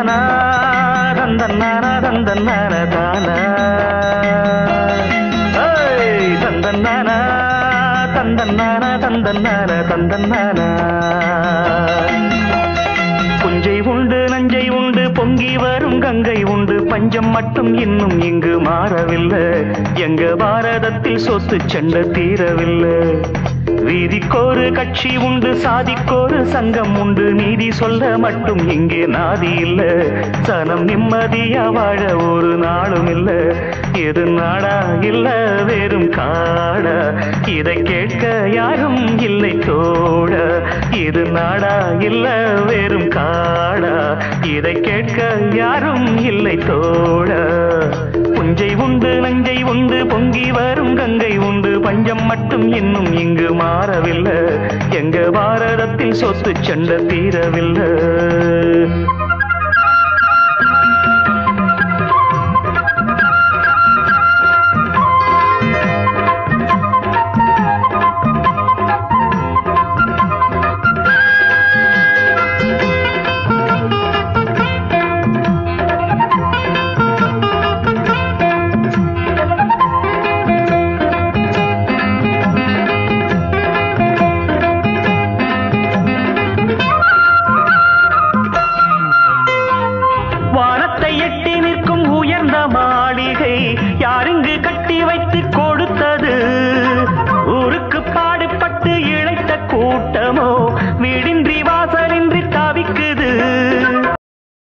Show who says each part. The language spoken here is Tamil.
Speaker 1: தந்தன்னானா தந்தன்னானா தந்தன்னான தானா ஏய், தந்தன்னானா தந்தன்னானா தந்தன்னான தந்தன்னானா புஞ்சை உண்டு நஞ்சை உண்டு பொங்கி வரும் கங்கை உண்டு பஞ்சம் மட்டும் இன்னும் இங்கு மாறவில்லை எங்க பாரதத்தில் சொத்து சண்டை தீரவில்லை வீதிக்கோரு கட்சி உண்டு சாதிக்கோரு சங்கம் உண்டு நீதி சொல்ல மட்டும் இங்கே நாதி இல்ல சனம் நிம்மதியா வாழ ஒரு நாளும் இல்ல எது நாடா இல்ல வெறும் காடா இதை கேட்க யாரும் இல்லை தோட இது நாடா இல்ல வெறும் காடா இதை கேட்க யாரும் இல்லை தோட புஞ்சை உண்டு நஞ்சை உண்டு பொங்கி வரும் கங்கை உண்டு பஞ்சம் மட்டும் இன்னும் இங்கு மாறவில்லை எங்க பாரதத்தில் சொத்து சண்டை தீரவில்லை வானத்தை எட்டி நிற்கும் உயர்ந்த மாளிகை யாருங்கு கட்டி வைத்து